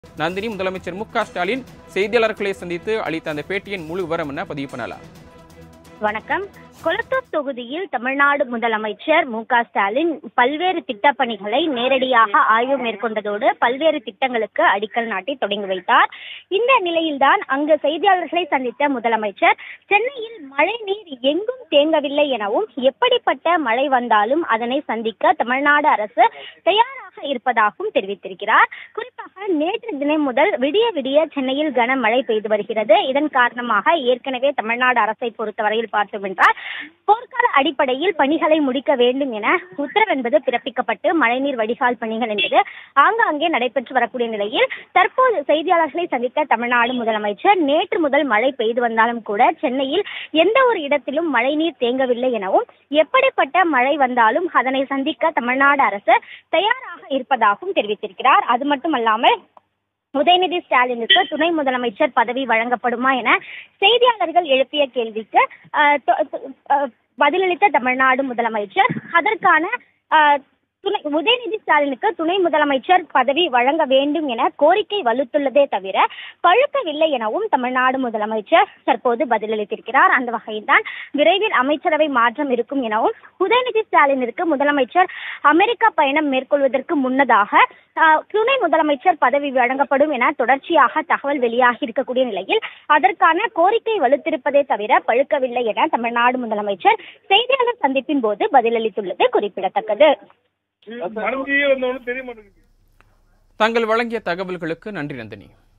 நந்தினி முதலமைச்சர் மு க ஸ்டாலின் செய்தியாளர்களை சந்தித்து அளித்த அந்த பேட்டியின் முழு விவரம் என்ன பதிவு பண்ணலாம் வணக்கம் கொளத்தூர் தொகுதியில் தமிழ்நாடு முதலமைச்சர் மு க ஸ்டாலின் பல்வேறு திட்டப் பணிகளை நேரடியாக ஆய்வு மேற்கொண்டதோடு பல்வேறு திட்டங்களுக்கு அடிக்கல் நாட்டி தொடங்கி வைத்தார் இந்த நிலையில்தான் அங்கு செய்தியாளர்களை சந்தித்த முதலமைச்சர் சென்னையில் மழை நீர் எங்கும் தேங்கவில்லை எனவும் எப்படிப்பட்ட மழை வந்தாலும் அதனை சந்திக்க தமிழ்நாடு அரசு தயாராக இருப்பதாகவும் தெரிவித்திருக்கிறார் குறிப்பாக நேற்று தினம் முதல் விடிய விடிய சென்னையில் கனமழை பெய்து வருகிறது இதன் காரணமாக ஏற்கனவே தமிழ்நாடு அரசை பொறுத்தவரையில் பார்த்தோம் என்றால் போர்க்கால அடிப்படையில் பணிகளை முடிக்க வேண்டும் என உத்தரவு என்பது பிறப்பிக்கப்பட்டு மழைநீர் வடிகால் பணிகள் என்பது ஆங்காங்கே நடைபெற்று வரக்கூடிய நிலையில் தற்போது செய்தியாளர்களை சந்தித்த தமிழ்நாடு முதலமைச்சர் நேற்று முதல் மழை பெய்து வந்தாலும் கூட சென்னையில் எந்த ஒரு இடத்திலும் மழைநீர் தேங்கவில்லை எனவும் எப்படிப்பட்ட மழை வந்தாலும் அதனை சந்திக்க தமிழ்நாடு அரசு தயாராக இருப்பதாகவும் தெரிவித்திருக்கிறார் அது மட்டுமல்லாமல் உதயநிதி ஸ்டாலினுக்கு துணை முதலமைச்சர் பதவி வழங்கப்படுமா என செய்தியாளர்கள் எழுப்பிய கேள்விக்கு அஹ், தொ- தொ- அஹ், பதிலளித்த தமிழ்நாடு முதலமைச்சர் அதற்கான அஹ், துணை உதயநிதி ஸ்டாலினுக்கு துணை முதலமைச்சர் பதவி வழங்க வேண்டும் என கோரிக்கை வலுத்துள்ளதே தவிர பழுக்கவில்லை எனவும் தமிழ்நாடு முதலமைச்சர் தற்போது பதிலளித்திருக்கிறார் அந்த வகையில்தான் விரைவில் அமைச்சரவை மாற்றம் இருக்கும் எனவும் உதயநிதி ஸ்டாலினிற்கு முதலமைச்சர் அமெரிக்கா பயணம் மேற்கொள்வதற்கு முன்னதாக ஆஹ், துணை முதலமைச்சர் பதவி வழங்கப்படும் என தொடர்ச்சியாக தகவல் வெளியாகி இருக்கக்கூடிய நிலையில் அதற்கான கோரிக்கை வலுத்திருப்பதே தவிர பழுக்கவில்லை என தமிழ்நாடு முதலமைச்சர் செய்தியாளர் சந்திப்பின் போது பதிலளித்துள்ளது குறிப்பிடத்தக்கது மறைஞ்சியே வந்தவொன்னு தெரிய மாட்டேங்குது தாங்கள் வழங்கிய தகவல்களுக்கு நன்றி நந்தினி